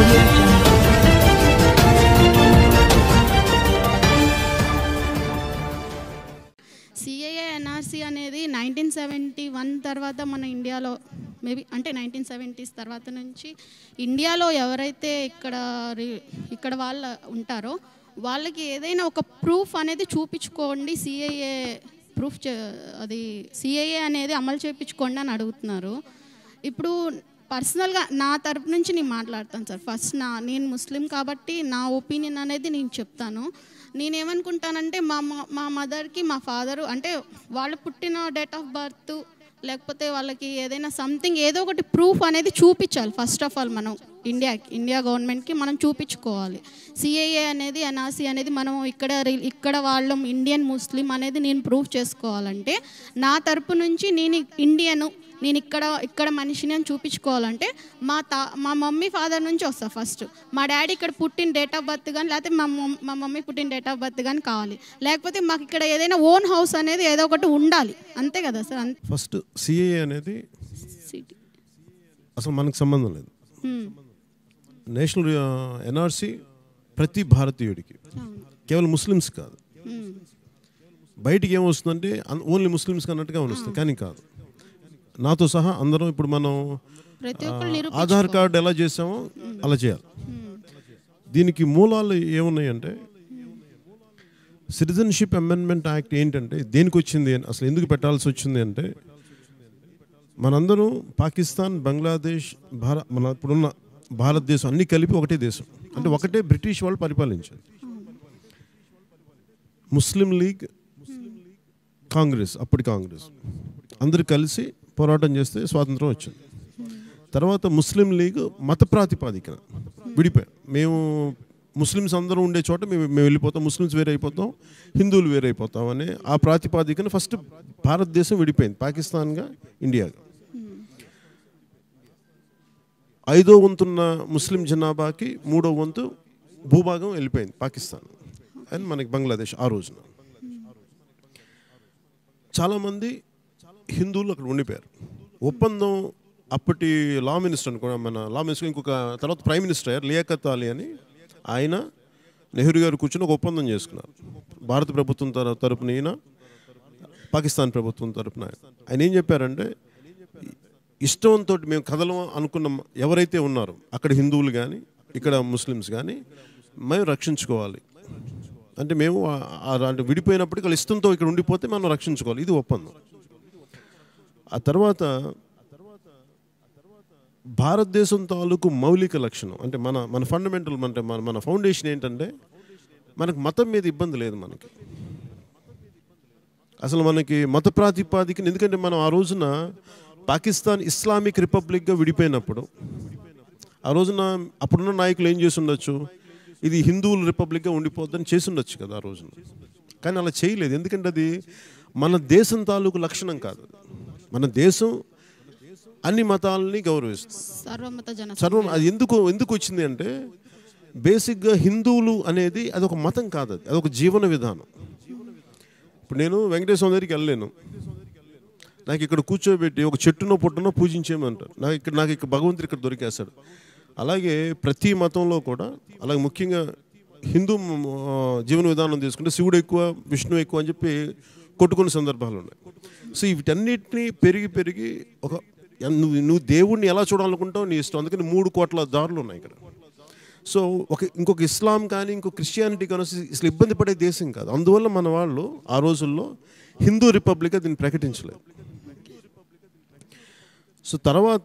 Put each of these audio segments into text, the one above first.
audio jungle. CAA NRC అనేది nineteen seventy one తర్వాత మన ఇండియాలో మేబీ అంటే నైన్టీన్ సెవెంటీస్ తర్వాత నుంచి ఇండియాలో ఎవరైతే ఇక్కడ రి- ఇక్కడ వాళ్ళ ఉంటారో వాళ్ళకి ఏదైనా ఒక ప్రూఫ్ అనేది చూపించుకోండి సిఏఏ ప్రూఫ్ చే అది సిఏఏ అనేది అమలు చేయించుకోండి అని అడుగుతున్నారు ఇప్పుడు పర్సనల్గా నా తరపు నుంచి నేను మాట్లాడతాను సార్ ఫస్ట్ నా నేను ముస్లిం కాబట్టి నా ఒపీనియన్ అనేది నేను చెప్తాను నేనేమనుకుంటానంటే మా మ- మా మదర్కి మా ఫాదరు అంటే వాళ్ళు పుట్టిన డేట్ ఆఫ్ బర్త్ లేకపోతే వాళ్ళకి ఏదైనా సంథింగ్ ఏదో ఒకటి ప్రూఫ్ అనేది చూపించాలి ఫస్ట్ ఆఫ్ ఆల్ మనం ఇండియాకి ఇండియా గవర్నమెంట్కి మనం చూపించుకోవాలి సిఏఏ అనేది ఎన్ఆర్సీ అనేది మనం ఇక్కడ రి- ఇక్కడ వాళ్ళం ఇండియన్ ముస్లిం అనేది నేను ప్రూఫ్ చేసుకోవాలంటే నా తరపు నుంచి నేను ఇండియను నేను ఇక్కడ ఇక్కడ మనిషిని అని చూపించుకోవాలంటే మా తా మా మమ్మీ ఫాదర్ నుంచి వస్తా ఫస్ట్ మా డాడీ ఇక్కడ పుట్టిన డేట్ ఆఫ్ బర్త్ కానీ లేకపోతే మా మమ్- మా మమ్మీ పుట్టిన డేట్ ఆఫ్ బర్త్ కానీ కావాలి లేకపోతే మాకు ఇక్కడ ఏదైనా ఓన్ హౌస్ అనేది ఏదో ఒకటి ఉండాలి అంతే కదా సార్ అంతే ఫస్ట్ సిఏ అనేది సిటీ అసలు మనకు సంబంధం లేదు నేషనల్ ఎన్ఆర్సి ప్రతి భారతీయుడికి కేవలం ముస్లిమ్స్ కాదు బయటికి ఏమొస్తుందంటే అన్- ఓన్లీ ముస్లిమ్స్ అన్నట్టుగా వస్తుంది కానీ కాదు నాతో సహా అందరం ఇప్పుడు మనం ప్రతి ఒక్కరు ఆ, నిరూపించుకో- ఆధార్ కార్డు ఎలా చేసామో అలా చేయాలి దీనికి మూలాలు ఏమున్నాయంటే సిటిజన్షిప్ అమెండ్మెంట్ యాక్ట్ ఏంటంటే దేనికి వచ్చింది అని అసలు ఎందుకు పెట్టాల్సి వచ్చింది అంటే మనందరం పాకిస్తాన్ బంగ్లాదేశ్ భారత్ మన ఇప్పుడున్న భారతదేశం అన్ని కలిపి ఒకటే దేశం అంటే ఒకటే బ్రిటిష్ వాళ్ళు పరిపాలించారు ముస్లిం లీగ్ కాంగ్రెస్ అప్పటి కాంగ్రెస్ అందరూ కలిసి పోరాటం చేస్తే స్వాతంత్రం వచ్చింది తర్వాత ముస్లిం లీగ్ మత ప్రాతిపాదికన విడిపోయాం మేము ముస్లిమ్స్ అందరూ ఉండే చోట మేము మేము వెళ్ళిపోతాం ముస్లిమ్స్ వేరే అయిపోతాం హిందువులు వేరే అయిపోతాం అనే ఆ ప్రాతిపాదికన ఫస్ట్ భారతదేశం విడిపోయింది పాకిస్తాన్గా ఇండియాగా ఐదో వంతున్న ముస్లిం జనాభాకి మూడో వంతు భూభాగం వెళ్ళిపోయింది పాకిస్తాన్ అండ్ మనకి బంగ్లాదేశ్ ఆ రోజున చాలామంది హిందువులు అక్కడ ఉండిపోయారు ఒప్పందం అప్పటి లా మినిస్టర్ అనుకో మన లా మినిస్టర్ ఇంకొక తర్వాత ప్రైమ్ మినిస్టర్ అయ్యారు లియాఖత్ అలీ అని ఆయన నెహ్రూ గారు కూర్చొని ఒక ఒప్పందం చేసుకున్నారు భారత ప్రభుత్వం తర తరపున ఈయన పాకిస్తాన్ ప్రభుత్వం తరపున ఆయన. ఆయన ఏం చెప్పారంటే ఇష్టంతో మేము కదలం అనుకున్న ఎవరైతే ఉన్నారో అక్కడ హిందువులు కానీ ఇక్కడ ముస్లిమ్స్ కానీ మేము రక్షించుకోవాలి అంటే మేము ఆ- ఆ అంటే విడిపోయినప్పటికీ వాళ్ళ ఇష్టంతో ఇక్కడ ఉండిపోతే మనం రక్షించుకోవాలి ఇది ఒప్పందం ఆ తర్వాత భారతదేశం తాలూకు మౌలిక లక్షణం అంటే మన మన ఫండమెంటల్ అంటే మన మన ఫౌండేషన్ ఏంటంటే మనకు మతం మీద ఇబ్బంది లేదు మనకి అసలు మనకి మత ప్రాతిపాదికన ఎందుకంటే మనం ఆ రోజున పాకిస్తాన్ ఇస్లామిక్ రిపబ్లిక్గా విడిపోయినప్పుడు ఆ రోజున అప్పుడున్న నాయకులు ఏం చేసి ఉండొచ్చు ఇది హిందువుల రిపబ్లిక్గా ఉండిపోద్దని చేసి ఉండొచ్చు కదా ఆ రోజున కానీ అలా చేయలేదు ఎందుకంటే అది మన దేశం తాలూకు లక్షణం కాదు మన దేశం అన్ని మతాలని గౌరవిస్తుంది సర్వమత జన సర్వం అది ఎందుకు ఎందుకు వచ్చింది అంటే బేసిక్గా హిందువులు అనేది అదొక మతం కాదు అది అదొక జీవన విధానం ఇప్పుడు నేను వెంకటేశ్వర దగ్గరికి వెళ్ళలేను నాకు ఇక్కడ కూర్చోబెట్టి ఒక చెట్టునో పుట్టనో పూజించేయమంటారు నాకు ఇక్కడ నాకు ఇక్కడ భగవంతుడు ఇక్కడ దొరికేస్తాడు అలాగే ప్రతి మతంలో కూడా అలాగే ముఖ్యంగా హిందూ ఆ, జీవన విధానం తీసుకుంటే శివుడు ఎక్కువ విష్ణు ఎక్కువ అని చెప్పి కొట్టుకునే సందర్భాలు ఉన్నాయి సో వీటన్నిటిని పెరిగి పెరిగి ఒక నువ్వు నువ్వు దేవుణ్ణి ఎలా చూడాలనుకుంటావు నీ ఇష్టం అందుకని మూడు కోట్ల దారులు ఉన్నాయి ఇక్కడ సో ఒక ఇంకొక ఇస్లాం కానీ ఇంకొక క్రిస్టియానిటీ కానీ వస్తే అసలు ఇబ్బంది పడే దేశం కాదు అందువల్ల మన వాళ్ళు ఆ రోజుల్లో హిందూ రిపబ్లిక్గా దీన్ని ప్రకటించలేదు సో తర్వాత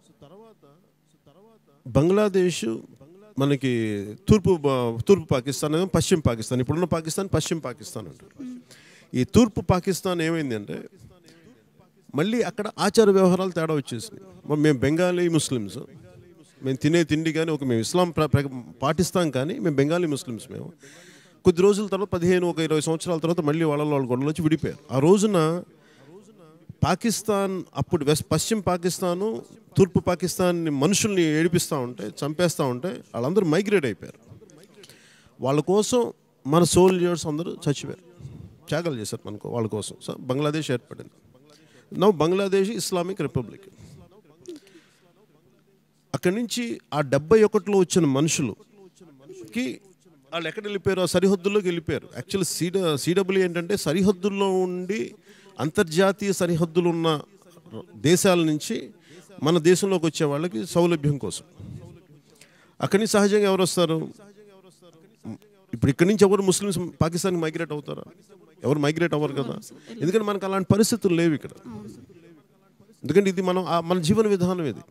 బంగ్లాదేశ్ మనకి తూర్పు బ- తూర్పు పాకిస్తాన్ ఏమో పశ్చిమ పాకిస్తాన్ ఇప్పుడున్న పాకిస్తాన్ పశ్చిమ పాకిస్తాన్ అంటారు ఈ తూర్పు పాకిస్తాన్ ఏమైంది అంటే మళ్ళీ అక్కడ ఆచార వ్యవహారాలు తేడా వచ్చేసింది మరి మేము బెంగాలీ ముస్లిమ్స్ మేము తినే తిండి కానీ ఒక మేము ఇస్లాం ప్ర- ప్ర- పాటిస్తాం కానీ మేము బెంగాలీ ముస్లిమ్స్ మేము కొద్ది రోజుల తర్వాత పదిహేను ఒక ఇరవై సంవత్సరాల తర్వాత మళ్ళీ వాళ్ళ వాళ్ళ గొడవలు వచ్చి విడిపోయారు ఆ రోజున పాకిస్తాన్ అప్పుడు వెస్ట్ పశ్చిమ పాకిస్తాను తూర్పు పాకిస్తాన్ మనుషుల్ని ఏడిపిస్తూ ఉంటే చంపేస్తూ ఉంటే వాళ్ళందరూ మైగ్రేట్ అయిపోయారు వాళ్ళ కోసం మన సోల్జర్స్ అందరూ చచ్చిపోయారు త్యాగాలు చేశారు మనకు వాళ్ళ కోసం సో బంగ్లాదేశ్ ఏర్పడింది నవ్ బంగ్లాదేశ్ ఇస్లామిక్ రిపబ్లిక్ అక్కడి నుంచి ఆ డెబ్బై ఒకటిలో వచ్చిన మనుషులుకి వాళ్ళు ఎక్కడ వెళ్ళిపోయారు ఆ సరిహద్దుల్లోకి వెళ్ళిపోయారు యాక్చువల్లీ సీడ సిడబ్ల్యూ ఏంటంటే సరిహద్దుల్లో ఉండి అంతర్జాతీయ సరిహద్దులు ఉన్న దేశాల నుంచి మన దేశంలోకి వచ్చే వాళ్ళకి సౌలభ్యం కోసం అక్కడి నుంచి సహజంగా ఎవరు వస్తారు ఇప్పుడు ఇక్కడి నుంచి ఎవరు ముస్లిమ్స్ పాకిస్తాన్కి మైగ్రేట్ అవుతారా ఎవరు మైగ్రేట్ అవ్వరు కదా ఎందుకంటే మనకు అలాంటి పరిస్థితులు లేవు ఇక్కడ ఎందుకంటే ఇది మనం ఆ- మన జీవన విధానం ఇది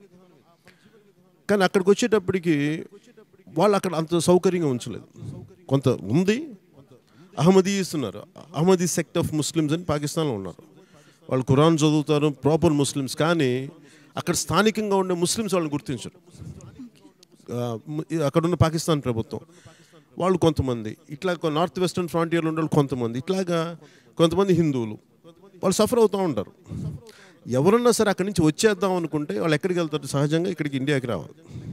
కానీ అక్కడికి వచ్చేటప్పటికి వాళ్ళు అక్కడ అంత సౌకర్యంగా ఉంచలేదు కొంత ఉంది అహ్మదీ ఇస్తున్నారు అహ్మదీ సెక్ట్ ఆఫ్ ముస్లిమ్స్ అని పాకిస్తాన్లో ఉన్నారు వాళ్ళు ఖురాన్ చదువుతారు ప్రాపర్ ముస్లిమ్స్ కానీ అక్కడ స్థానికంగా ఉండే ముస్లిమ్స్ వాళ్ళని గుర్తించరు ఆ, ము- అక్కడ ఉన్న పాకిస్తాన్ ప్రభుత్వం వాళ్ళు కొంతమంది ఇట్లా కొ- నార్త్ వెస్టర్న్ ఫ్రాంటియర్లో ఉండే వాళ్ళు కొంతమంది ఇట్లాగా కొంతమంది హిందువులు వాళ్ళు సఫర్ అవుతూ ఉంటారు ఎవరన్నా సరే అక్కడి నుంచి వచ్చేద్దాం అనుకుంటే వాళ్ళు ఎక్కడికి వెళ్తారు సహజంగా ఇక్కడికి ఇండియాకి రావాలి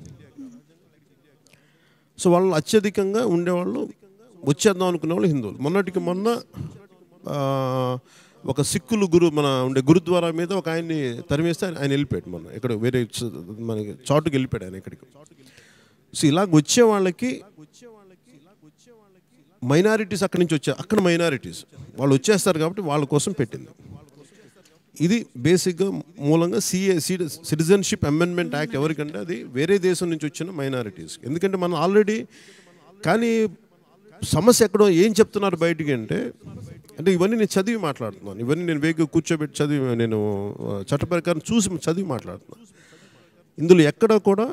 సో వాళ్ళు అత్యధికంగా ఉండేవాళ్ళు వచ్చేద్దాం అనుకునే వాళ్ళు హిందువులు మొన్నటికి మొన్న ఆ, ఒక సిక్కులు గురు మన ఉండే గురుద్వారా మీద ఒక ఆయన్ని తరిమేస్తే ఆయన- ఆయన వెళ్ళిపోయాడు మొన్న ఇక్కడ వేరే చ- మనకి చాటుకి వెళ్ళిపోయాడు ఆయన ఇక్కడికి సో ఇలాగ వచ్చే వాళ్ళకి మైనారిటీస్ అక్కడి నుంచి వచ్చారు అక్కడ మైనారిటీస్ వాళ్ళు వచ్చేస్తారు కాబట్టి వాళ్ళ కోసం పెట్టింది ఇది బేసిక్గా మూలంగా సిఏ సిటిజన్షిప్ అమెండ్మెంట్ యాక్ట్ ఎవరికంటే అది వేరే దేశం నుంచి వచ్చిన మైనారిటీస్ ఎందుకంటే మనం ఆల్రెడీ కానీ సమస్య ఎక్కడో ఏం చెప్తున్నారు బయటికి అంటే అంటే ఇవన్నీ నేను చదివి మాట్లాడుతున్నాను ఇవన్నీ నేను వేగ కూర్చోబెట్టి చదివి నేను ఆ, చట్ట ప్రకారం చూసి చదివి మాట్లాడుతున్నాను ఇందులో ఎక్కడ కూడా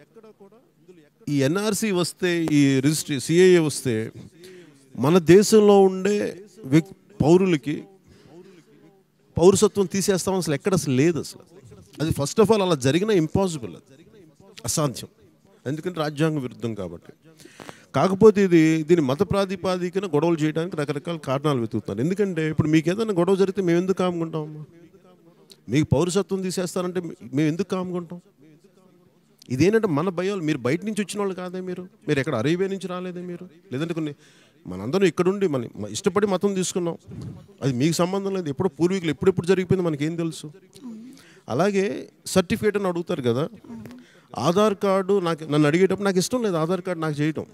ఈ ఎన్ఆర్సీ వస్తే ఈ రిజిస్ట్రీ సిఏఏ వస్తే మన దేశంలో ఉండే వ్యక్ పౌరులకి పౌరసత్వం తీసేస్తామని అసలు ఎక్కడ అసలు లేదు అసలు అది ఫస్ట్ ఆఫ్ ఆల్ అలా జరిగిన ఇంపాసిబుల్ అది అసాధ్యం ఎందుకంటే రాజ్యాంగ విరుద్ధం కాబట్టి కాకపోతే ఇది దీని మత ప్రాతిపాదికన గొడవలు చేయడానికి రకరకాల కారణాలు వెతుకుతున్నారు ఎందుకంటే ఇప్పుడు మీకు ఏదైనా గొడవ జరిగితే మేము ఎందుకు కాముకుంటాం మీకు పౌరసత్వం తీసేస్తారంటే మేము ఎందుకు కాముకుంటాం ఇదేంటంటే మన భయాలు మీరు బయట నుంచి వచ్చిన వాళ్ళు కాదే మీరు మీరు ఎక్కడ అరేబియా నుంచి రాలేదే మీరు లేదంటే కొన్ని మనందరం ఇక్కడుండి మన మ- ఇష్టపడి మతం తీసుకున్నాం అది మీకు సంబంధం లేదు ఎప్పుడో పూర్వీకులు ఎప్పుడెప్పుడు జరిగిపోయింది మనకేం తెలుసు అలాగే సర్టిఫికేట్ అని అడుగుతారు కదా ఆధార్ కార్డు నాకు నన్ను అడిగేటప్పుడు నాకు ఇష్టం లేదు ఆధార్ కార్డు నాకు చేయటం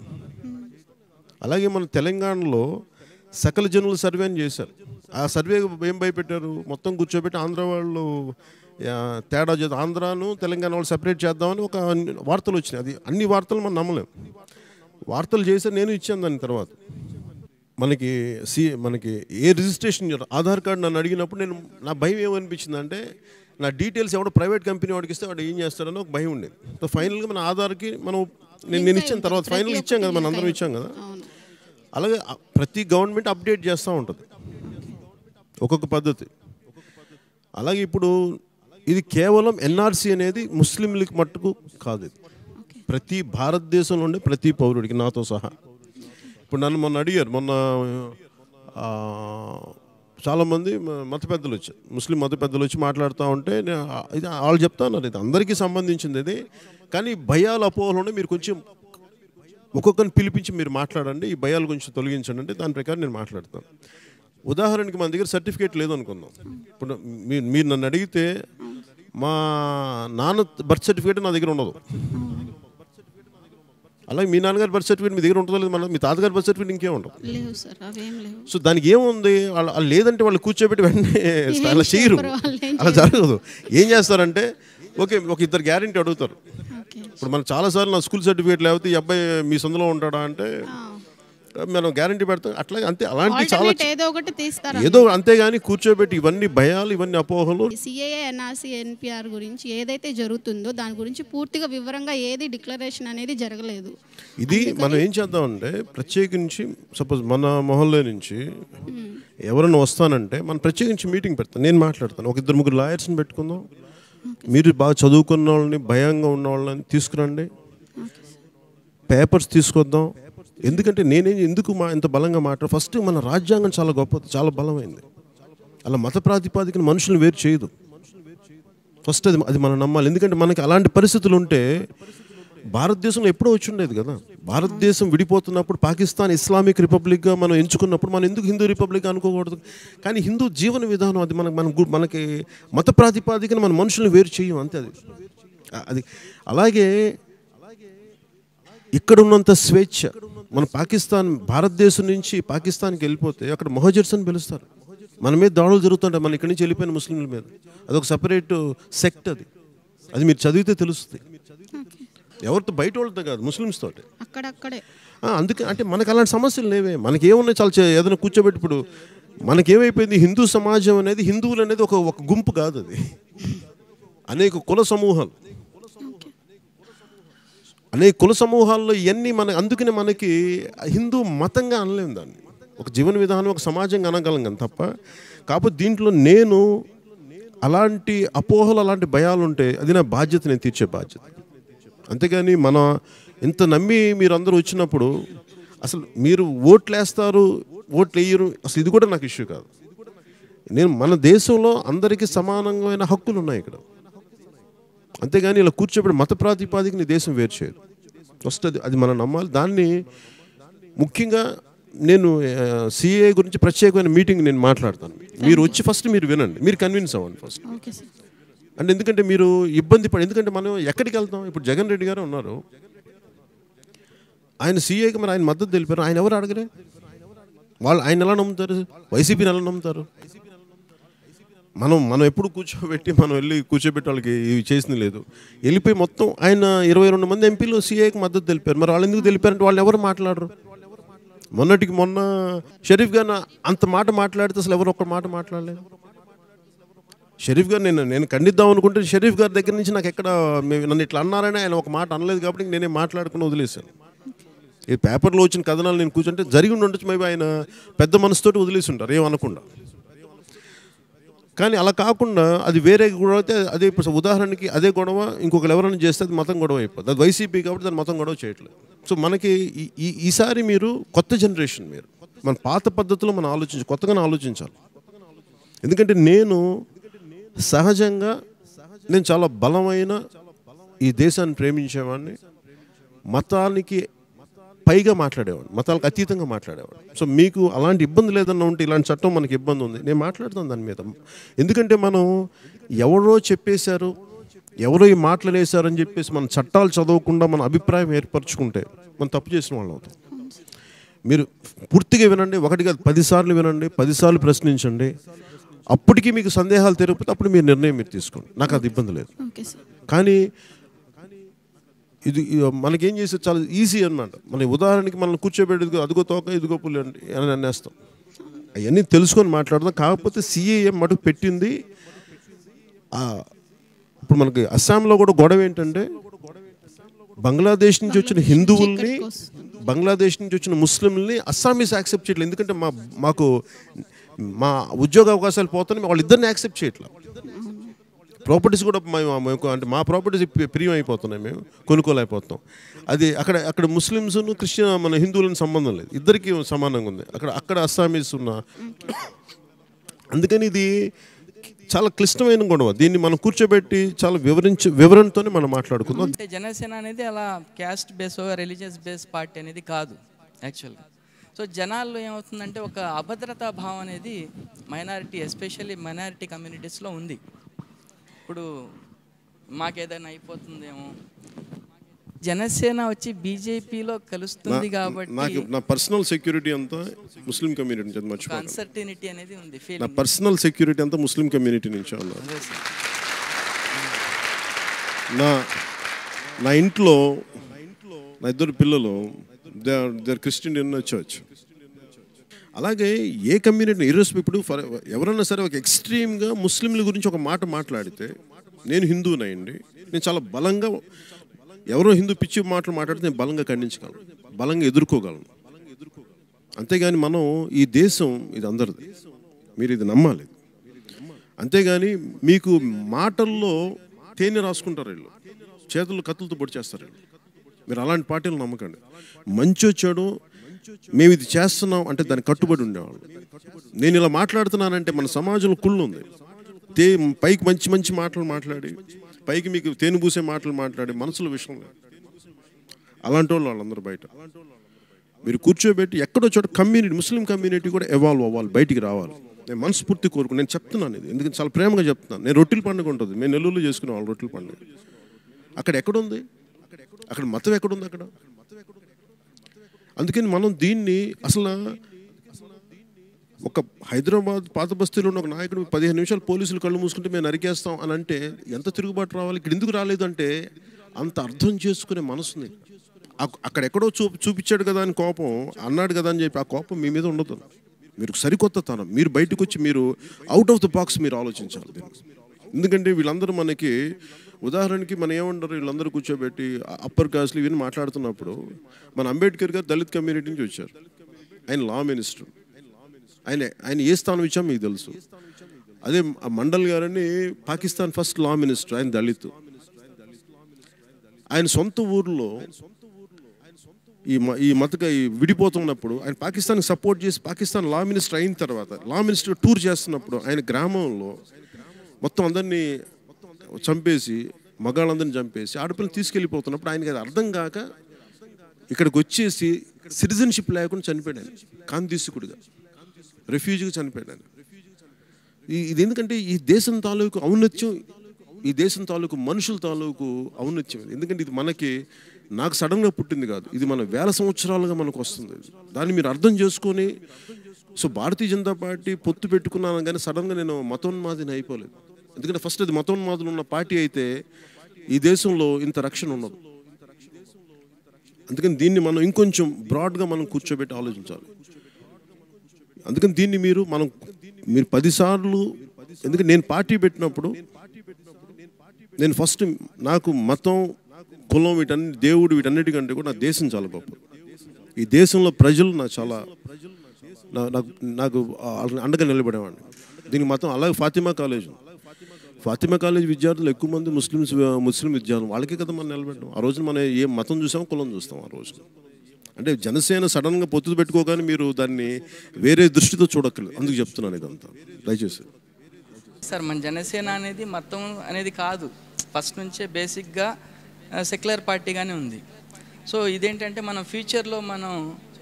అలాగే మన తెలంగాణలో సకల జనుల సర్వే అని చేశారు ఆ సర్వే ఏం భయపెట్టారు మొత్తం కూర్చోబెట్టి ఆంధ్ర వాళ్ళు ఆ, తేడా చేద్దాం ఆంధ్రాను తెలంగాణ వాళ్ళు సెపరేట్ చేద్దామని ఒక వార్తలు వచ్చినాయి అది అన్ని వార్తలు మనం నమ్మలేం వార్తలు చేసి నేను ఇచ్చాను దాని తర్వాత మనకి సి మనకి ఏ రిజిస్ట్రేషన్ చేయాలి? ఆధార్ కార్డు నన్ను అడిగినప్పుడు నేను నా భయం ఏమనిపించింది అంటే నా డీటెయిల్స్ ఎవడో ప్రైవేట్ కంపెనీ వాడికి ఇస్తే వాడు ఏం చేస్తాడని ఒక భయం ఉండేది సో ఫైనల్గా మన ఆధార్కి మనం నేను నేను ఇచ్చాను తర్వాత ఫైనల్ ఇచ్చాం కదా మన అందరం ఇచ్చాం కదా అవును అలాగే ఆ ప్రతి గవర్నమెంట్ అప్డేట్ చేస్తూ ఉంటుంది ఒక్కొక్క పద్ధతి అలాగే ఇప్పుడు ఇది కేవలం ఎన్ఆర్సీ అనేది ముస్లింలకి మట్టుకు కాదు ఇది ప్రతి భారతదేశంలో ఉండే ప్రతి పౌరుడికి నాతో సహా ఇప్పుడు నన్ను మొన్న అడిగారు మొన్న ఆ, చాలామంది మ- మత పెద్దలు వచ్చారు ముస్లిం మత పెద్దలు వచ్చి మాట్లాడుతూ ఉంటే నే- ఆ- ఇది వాళ్ళు చెప్తా ఉన్నారు ఇది అందరికీ సంబంధించింది ఇది కానీ భయాలు అపోహలు ఉండే మీరు కొంచెం ఒక్కొక్కరిని పిలిపించి మీరు మాట్లాడండి ఈ భయాలు కొంచెం తొలగించండి అంటే దాని ప్రకారం నేను మాట్లాడతాను ఉదాహరణకి మన దగ్గర సర్టిఫికేట్ లేదు అనుకుందాం ఇప్పుడు మీరు మీరు నన్ను అడిగితే మా నాన్న బర్త్ సర్టిఫికేట్ నా దగ్గర ఉండదు అలాగే మీ నాన్నగారి బర్త్ సర్టిఫికేట్ మీ దగ్గర ఉంటుందో లేదు మన మీ తాతగారి బర్త్ సర్టిఫికేట్ ఇంకేం ఉండదు లేవు సార్ అవేం లేవు సో దానికి ఏముంది వాళ్ళు వాళ్ళు లేదంటే వాళ్ళు కూర్చోబెట్టి వెంటనే అలా చేయరు చెప్పరు, వాళ్ళు ఏం అలా జరగదు ఏం చేస్తారంటే ఓకే ఒక ఇద్దరు గ్యారంటీ అడుగుతారు ఓకే ఇప్పుడు మనం చాలాసార్లు నా స్కూల్ సర్టిఫికేట్ లేకపోతే ఈ అబ్బాయి మీ సొంతలో ఉంటాడా అంటే మనం గ్యారంటీ పెడతాం అట్లాగే అంతే అలాంటి చాలా ఆల్టర్నేట్ ఏదో ఒకటి తీస్తారా ఏదో అంతేగాని కూర్చోబెట్టి ఇవన్నీ భయాలు ఇవన్నీ అపోహలు సిఏఏ ఎన్ఆర్సీ ఎన్పిఆర్ గురించి ఏదైతే జరుగుతుందో దాని గురించి పూర్తిగా వివరంగా ఏది డిక్లరేషన్ అనేది జరగలేదు ఇది మనం ఏం చేద్దామంటే ప్రత్యేకించి సపోజ్ మన మొహల్లో నుంచి ఎవరైనా వస్తానంటే మనం ప్రత్యేకించి మీటింగ్ పెడతాం నేను మాట్లాడతాను ఒక ఇద్దరు ముగ్గురు లాయర్స్ని పెట్టుకుందాం మీరు బాగా చదువుకున్న వాళ్ళని భయంగా ఉన్న వాళ్ళని తీసుకురండి పేపర్స్ తీసుకొద్దాం ఎందుకంటే నేనేం ఎందుకు మా ఇంత బలంగా మాట్లాడు ఫస్ట్ మన రాజ్యాంగం చాలా గొప్పది చాలా బలమైంది అలా మత ప్రాతిపాదికన మనుషులను వేరు చేయదు ఫస్ట్ అది అది మనం నమ్మాలి ఎందుకంటే మనకి అలాంటి పరిస్థితులు ఉంటే భారతదేశంలో ఎప్పుడో వచ్చి ఉండేది కదా భారతదేశం విడిపోతున్నప్పుడు పాకిస్తాన్ ఇస్లామిక్ రిపబ్లిక్గా మనం ఎంచుకున్నప్పుడు మనం ఎందుకు హిందూ రిపబ్లిక్ అనుకోకూడదు కానీ హిందూ జీవన విధానం అది మనకి మన గు- మనకి మత ప్రాతిపాదికన మన మనుషులను వేరు చేయం అంతే అది అది అలాగే ఇక్కడ ఉన్నంత స్వేచ్ఛ మన పాకిస్తాన్ భారతదేశం నుంచి పాకిస్తాన్కి వెళ్ళిపోతే అక్కడ మొహజర్స్ అని పిలుస్తారు మన మీద దాడులు జరుగుతుంటాయి మన ఇక్కడి నుంచి వెళ్ళిపోయిన ముస్లింల మీద అదొక సపరేట్ సెక్ట్ అది అది మీరు చదివితే తెలుస్తుంది ఎవరితో బయట వాళ్ళతో కాదు ముస్లిమ్స్ తోటి అక్కడక్కడే ఆ, అందుకే అంటే మనకు అలాంటి సమస్యలు లేవే మనకి ఏమున్నాయి చాలా చే- ఏదైనా కూర్చోబెట్టి ఇప్పుడు మనకేమైపోయింది హిందూ సమాజం అనేది హిందువులు అనేది ఒక ఒక గుంపు కాదు అది అనేక కుల సమూహాలు అనేక కుల సమూహాల్లో ఇవన్నీ మన అందుకనే మనకి హిందూ మతంగా అనలేము దాన్ని ఒక జీవన విధానం ఒక సమాజంగా అనగలం కానీ తప్ప కాకపోతే దీంట్లో నేను అలాంటి అపోహలు అలాంటి భయాలు ఉంటే అది నా బాధ్యత నేను తీర్చే బాధ్యత అంతేగాని మన ఇంత నమ్మి మీరు అందరూ వచ్చినప్పుడు అసలు మీరు ఓట్లు వేస్తారు ఓట్లు వేయరు అసలు ఇది కూడా నాకు ఇష్యూ కాదు నేను మన దేశంలో అందరికీ సమానమైన హక్కులు ఉన్నాయి ఇక్కడ అంతేగాని ఇలా కూర్చోబెట్టి మత ప్రాతిపాదికని దేశం వేరు చేయదు ఫస్ట్ అది అది మనం నమ్మాలి దాన్ని ముఖ్యంగా నేను సిఏ గురించి ప్రత్యేకమైన మీటింగ్ నేను మాట్లాడతాను మీరు వచ్చి ఫస్ట్ మీరు వినండి మీరు కన్విన్స్ అవ్వండి ఫస్ట్ ఓకే సార్ అంటే ఎందుకంటే మీరు ఇబ్బంది పడి ఎందుకంటే మనం ఎక్కడికి వెళ్తాం ఇప్పుడు జగన్ రెడ్డి గారు ఉన్నారు ఆయన సీఏకి మరి ఆయన మద్దతు తెలిపారు ఆయన ఎవరు అడగరే వాళ్ళు ఆయన ఎలా నమ్ముతారు వైసీపీని ఎలా నమ్ముతారు మనం మనం ఎప్పుడు కూర్చోబెట్టి మనం వెళ్ళి కూర్చోబెట్టి వాళ్ళకి ఇవి చేసింది లేదు వెళ్ళిపోయి మొత్తం ఆయన ఇరవై రెండు మంది ఎంపీలు సీఏకి మద్దతు తెలిపారు మరి వాళ్ళు ఎందుకు తెలిపారంటే వాళ్ళు ఎవరు మాట్లాడరు మొన్నటికి మొన్న షరీఫ్ గారు అంత మాట మాట్లాడితే అసలు ఎవరు ఒక్క మాట మాట్లాడలేదు షరీఫ్ గారు నేను నేను ఖండిద్దాం అనుకుంటే షరీఫ్ గారి దగ్గర నుంచి నాకు ఎక్కడ మేము నన్ను ఇట్లా అన్నారని ఆయన ఒక మాట అనలేదు కాబట్టి నేనే మాట్లాడుకుని వదిలేశాను ఈ పేపర్లో వచ్చిన కథనాలు నేను కూర్చుంటే జరిగి ఉండి ఉండొచ్చు మేబీ ఆయన పెద్ద మనసుతోటి వదిలేసి ఉంటారు ఏమనకుండా కానీ అలా కాకుండా అది వేరే గొడవ అయితే అదే ఇప్పుడు ఉదాహరణకి అదే గొడవ ఇంకొకరు ఎవరైనా చేస్తే అది మతం గొడవ అయిపోతుంది అది వైసీపీ కాబట్టి దాని మతం గొడవ చేయట్లేదు సో మనకి ఈ- ఈ ఈసారి మీరు కొత్త జనరేషన్ మీరు మన పాత పద్ధతిలో మనం ఆలోచించి కొత్తగానే ఆలోచించాలి ఎందుకంటే నేను సహజంగా నేను చాలా బలమైన ఈ దేశాన్ని ప్రేమించేవాడిని మతానికి పైగా మాట్లాడేవాడు మతాలకు అతీతంగా మాట్లాడేవాడు సో మీకు అలాంటి ఇబ్బంది లేదన్నా ఉంటే ఇలాంటి చట్టం మనకి ఇబ్బంది ఉంది నేను మాట్లాడుతాను దాని మీద ఎందుకంటే మనం ఎవరో చెప్పేశారు ఎవరో ఈ మాటలు వేశారని చెప్పేసి మన చట్టాలు చదవకుండా మన అభిప్రాయం ఏర్పరచుకుంటే మనం తప్పు చేసిన వాళ్ళం అవుతాం మీరు పూర్తిగా వినండి ఒకటి కాదు పదిసార్లు వినండి పదిసార్లు ప్రశ్నించండి అప్పటికి మీకు సందేహాలు తిరగకపోతే అప్పుడు మీరు నిర్ణయం మీరు తీసుకోండి నాకు అది ఇబ్బంది లేదు ఓకే సార్ కానీ ఇది ఇది మనకేం చేస్తే చాలా ఈజీ అన్నమాట మన ఉదాహరణకి మనం కూర్చోబెట్టి ఇదిగో అదిగో తోక ఇదిగో పులి అండి అని అనేస్తాం అవన్నీ తెలుసుకొని మాట్లాడదాం కాకపోతే సిఏఎం మటుకు పెట్టింది ఆ, ఇప్పుడు మనకి అస్సాంలో కూడా గొడవ ఏంటంటే బంగ్లాదేశ్ నుంచి వచ్చిన హిందువుల్ని ఇక్కడికి వస్తుంది. బంగ్లాదేశ్ నుంచి వచ్చిన ముస్లింలని అస్సామీస్ యాక్సెప్ట్ చేయట్లేదు ఎందుకంటే మా మాకు మా ఉద్యోగ అవకాశాలు పోతున్నాయి వాళ్ళిద్దరిని యాక్సెప్ట్ చేయట్లేదు ప్రాపర్టీస్ కూడా మేము మేము- అంటే మా ప్రాపర్టీస్ ప్రియం అయిపోతున్నాయి మేము కొనుక్కోలేకపోతున్నాం అది అక్కడ అక్కడ ముస్లిమ్స్ క్రిస్టియన్ మన హిందువులను సంబంధం లేదు ఇద్దరికి సమానంగా ఉంది అక్కడ అక్కడ అస్సామీస్ ఉన్న అందుకని ఇది చాలా క్లిష్టమైన గొడవ దీన్ని మనం కూర్చోబెట్టి చాలా వివరించి వివరణతోనే మనం మాట్లాడుకుందాం అంటే జనసేన అనేది అలా caste base religious base party అనేది కాదు యాక్చువల్గా సో జనాల్లో ఏమవుతుందంటే ఒక అభద్రతా భావం అనేది మైనారిటీ ఎస్పెషల్లీ మైనారిటీ కమ్యూనిటీస్లో ఉంది ఇప్పుడు మాకేదైనా అయిపోతుందేమో జనసేన వచ్చి బీజేపీలో కలుస్తుంది కాబట్టి నాకు నా పర్సనల్ సెక్యూరిటీ అంతా ముస్లిం కమ్యూనిటీ నుంచి అది మర్చిపోను అన్సర్టినిటీ అనేది ఉంది నా ఫీలింగ్ పర్సనల్ సెక్యూరిటీ అంతా ముస్లిం కమ్యూనిటీ నుంచి ఉన్నారు నా నా ఇంట్లో నా ఇద్దరు పిల్లలు they they Christian in church అలాగే ఏ కమ్యూనిటీ ఇరోస్ ఇప్పుడు ఫర్ ఎవరైనా సరే ఒక ఎక్స్ట్రీమ్గా ముస్లింల గురించి ఒక మాట మాట్లాడితే నేను హిందూనయండి నేను చాలా బలంగా ఎవరో హిందూ పిచ్చి మాటలు మాట్లాడితే నేను బలంగా ఖండించగలను బలంగా ఎదుర్కోగలను అంతేగాని మనం ఈ దేశం ఇది అందరిది మీరు ఇది నమ్మాలి అంతేగాని మీకు మాటల్లో తేనె రాసుకుంటారు వీళ్ళు చేతులు కత్తులతో పొడి చేస్తారు వీళ్ళు మీరు అలాంటి పార్టీలు నమ్మకండి మంచి వచ్చాడు మేము ఇది చేస్తున్నాం అంటే దానికి కట్టుబడి ఉండేవాళ్ళు నేను ఇలా మాట్లాడుతున్నానంటే మన సమాజంలో కుళ్ళు ఉంది తే పైకి మంచి మంచి మాటలు మాట్లాడి పైకి మీకు తేనె పూసే మాటలు మాట్లాడి మనసులో విషయం లేదు అలాంటి వాళ్ళు వాళ్ళందరూ బయట మీరు కూర్చోబెట్టి ఎక్కడో చోట కమ్యూనిటీ ముస్లిం కమ్యూనిటీ కూడా ఎవాల్వ్ అవ్వాలి బయటికి రావాలి నేను మనస్ఫూర్తి కోరుకు నేను చెప్తున్నాను ఇది ఎందుకంటే చాలా ప్రేమగా చెప్తున్నాను నేను రొట్టెల పండుగ ఉంటుంది మేము నెల్లూరులో చేసుకునే వాళ్ళు రొట్టెల పండుగ అక్కడ ఎక్కడుంది అక్కడ మతం ఎక్కడుంది అక్కడ అందుకని మనం దీన్ని అసలు ఒక హైదరాబాద్ పాత బస్తీలో ఉన్న ఒక నాయకుడు పదిహేను నిమిషాలు పోలీసులు కళ్ళు మూసుకుంటే మేము నరికేస్తాం అని అంటే ఎంత తిరుగుబాటు రావాలి ఇక్కడ ఎందుకు రాలేదు అంటే అంత అర్థం చేసుకునే మనసుని అక్- అక్కడ ఎక్కడో చూ చూపించాడు కదా అని కోపం అన్నాడు కదా అని చెప్పి ఆ కోపం మీ మీద ఉండదు మీరు సరికొత్త తనం మీరు బయటకు వచ్చి మీరు అవుట్ ఆఫ్ ద బాక్స్ మీరు ఆలోచించాలి దీన్ని. ఎందుకంటే వీళ్ళందరూ మనకి ఉదాహరణకి మనం ఏమంటారు వీళ్ళందరూ కూర్చోబెట్టి అప్పర్ కాస్ట్లు ఇవన్నీ మాట్లాడుతున్నప్పుడు మన అంబేద్కర్ గారు దళిత్ కమ్యూనిటీ నుంచి వచ్చారు ఆయన లా మినిస్టర్ ఆయన ఆయన ఏ స్థానం ఇచ్చామో మీకు తెలుసు అదే ఆ మండల్ గారని పాకిస్తాన్ ఫస్ట్ లా మినిస్టర్ ఆయన దళిత్ ఆయన సొంత ఊర్లో ఈ మ- ఈ మతక ఈ విడిపోతున్నప్పుడు ఆయన పాకిస్తాన్కి సపోర్ట్ చేసి పాకిస్తాన్ లా మినిస్టర్ అయిన తర్వాత లా మినిస్టర్ టూర్ చేస్తున్నప్పుడు ఆయన గ్రామంలో మొత్తం అందరినీ చంపేసి మగాళ్ళందరినీ చంపేసి ఆడపిల్లని తీసుకెళ్ళిపోతున్నప్పుడు ఆయనకి అది అర్థం కాక ఇక్కడికి వచ్చేసి సిటిజన్షిప్ లేకుండా చనిపోయాడు ఆయన కాంతీసుకుడిగా రెఫ్యూజీగా చనిపోయాడు ఆయన ఈ- ఇది ఎందుకంటే ఈ దేశం తాలూకు ఔన్నత్యం ఈ దేశం తాలూకు మనుషుల తాలూకు ఔన్నత్యం ఇది. ఎందుకంటే ఇది మనకి నాకు సడన్గా పుట్టింది కాదు ఇది మన వేల సంవత్సరాలుగా మనకు వస్తుంది ఇది. దాన్ని మీరు అర్థం చేసుకొని సో భారతీయ జనతా పార్టీ పొత్తు పెట్టుకున్నాను కానీ సడన్గా నేను మతోన్మాదిని అయిపోలేదు ఎందుకంటే ఫస్ట్ అది మతోన్మాదులు ఉన్న పార్టీ అయితే ఈ దేశంలో ఇంత రక్షణ ఉండదు అందుకని దీన్ని మనం ఇంకొంచెం బ్రాడ్గా మనం కూర్చోబెట్టి ఆలోచించాలి అందుకని దీన్ని మీరు మనం మీరు పదిసార్లు ఎందుకంటే నేను పార్టీ పెట్టినప్పుడు నేను ఫస్ట్ నాకు మతం కులం వీటన్ని దేవుడు వీటన్నిటికంటే కూడా నా దేశం చాలా గొప్ప ఈ దేశంలో ప్రజలు నాకు చాలా నా- నాకు నాకు వాళ్ళని అండగా నిలబడేవాడిని దీనికి మతం అలాగే ఫాతిమా కాలేజ్ ఫాతిమా కాలేజ్ విద్యార్థులు ఎక్కువ మంది ముస్లిమ్స్ ముస్లిం విద్యార్థులు వాళ్ళకే కదా మనం నిలబెట్టాం ఆ రోజున మనం ఏ మతం చూసామో కులం చూస్తాం ఆ రోజున అంటే జనసేన సడన్గా పొత్తు పెట్టుకోగానే మీరు దాన్ని వేరే దృష్టితో చూడక్కర్లేదు అందుకు చెప్తున్నాను ఇదంతా దయచేసి సార్ మన జనసేన అనేది మొత్తం అనేది కాదు ఫస్ట్ నుంచే బేసిక్గా సెక్యులర్ పార్టీగానే ఉంది సో ఇదేంటంటే మనం ఫ్యూచర్లో మనం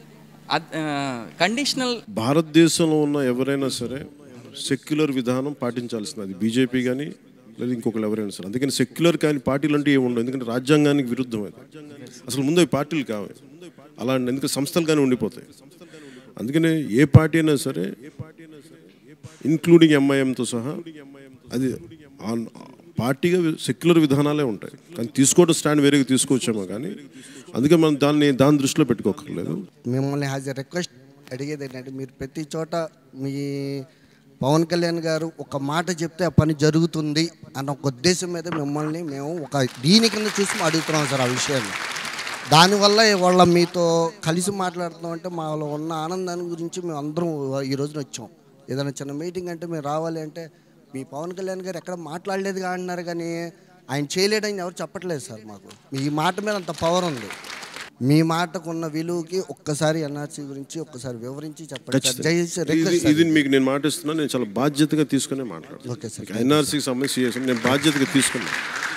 కండిషనల్ భారతదేశంలో ఉన్న ఎవరైనా సరే సెక్యులర్ విధానం పాటించాల్సింది అది బీజేపీ కానీ లేదా ఇంకొకరు ఎవరైనా సరే అందుకని సెక్యులర్ కానీ పార్టీలు అంటే ఏమి ఉండవు ఎందుకంటే రాజ్యాంగానికి విరుద్ధం అది అసలు ముందు అవి పార్టీలు కావాలి అలా ఎందుకంటే సంస్థలు కానీ ఉండిపోతాయి అందుకనే ఏ పార్టీ అయినా సరే ఇన్క్లూడింగ్ ఎంఐఎంతో సహా అది ఆన్- పార్టీగా సెక్యులర్ విధానాలే ఉంటాయి కానీ తీసుకోవడం స్టాండ్ వేరేగా తీసుకోవచ్చేమో కానీ అందుకే మనం దాన్ని దాని దృష్టిలో పెట్టుకోకర్లేదు మిమ్మల్ని హ్యాజ్ ఎ రిక్వెస్ట్ అడిగేది ఏంటంటే మీరు ప్రతి చోట మీ పవన్ కళ్యాణ్ గారు ఒక మాట చెప్తే ఆ పని జరుగుతుంది అన్న ఒక ఉద్దేశం మీద మిమ్మల్ని మేము ఒక దీని కింద చూసి అడుగుతున్నాం సార్ ఆ విషయాన్ని దానివల్ల ఇవాళ మీతో కలిసి మాట్లాడుతున్నాం అంటే మాలో ఉన్న ఆనందాన్ని గురించి మేము అందరం ఈ రోజున వచ్చాం ఏదైనా చిన్న మీటింగ్ అంటే మేము రావాలి అంటే మీ పవన్ కళ్యాణ్ గారు ఎక్కడ మాట్లాడలేదు అంటున్నారు కానీ ఆయన చేయలేడని ఎవరు చెప్పట్లేదు సార్ మాకు మీ మాట మీద అంత పవర్ ఉంది మీ మాటకున్న విలువకి ఒక్కసారి ఎన్ఆర్సీ గురించి ఒక్కసారి వివరించి చెప్పండి సార్ జై శ్రీ- ఇది రిక్వెస్ట్ సార్. ఇది మీకు నేను మాటిస్తున్నాను నేను చాలా బాధ్యతగా తీసుకునే మాట్లాడుతాను ఓకే సార్ ఎన్ఆర్సీకి సంబంధించి చేసాను నేను బాధ్యతగా తీసుకున్నాను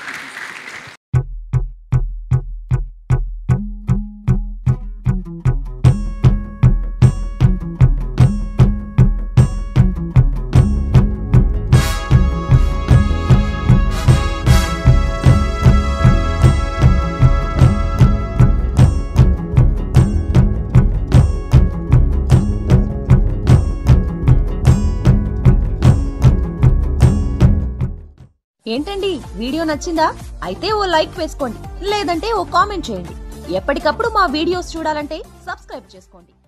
ఏంటండి వీడియో నచ్చిందా అయితే ఓ లైక్ వేసుకోండి లేదంటే ఓ కామెంట్ చేయండి ఎప్పటికప్పుడు మా వీడియోస్ చూడాలంటే సబ్స్క్రైబ్ చేసుకోండి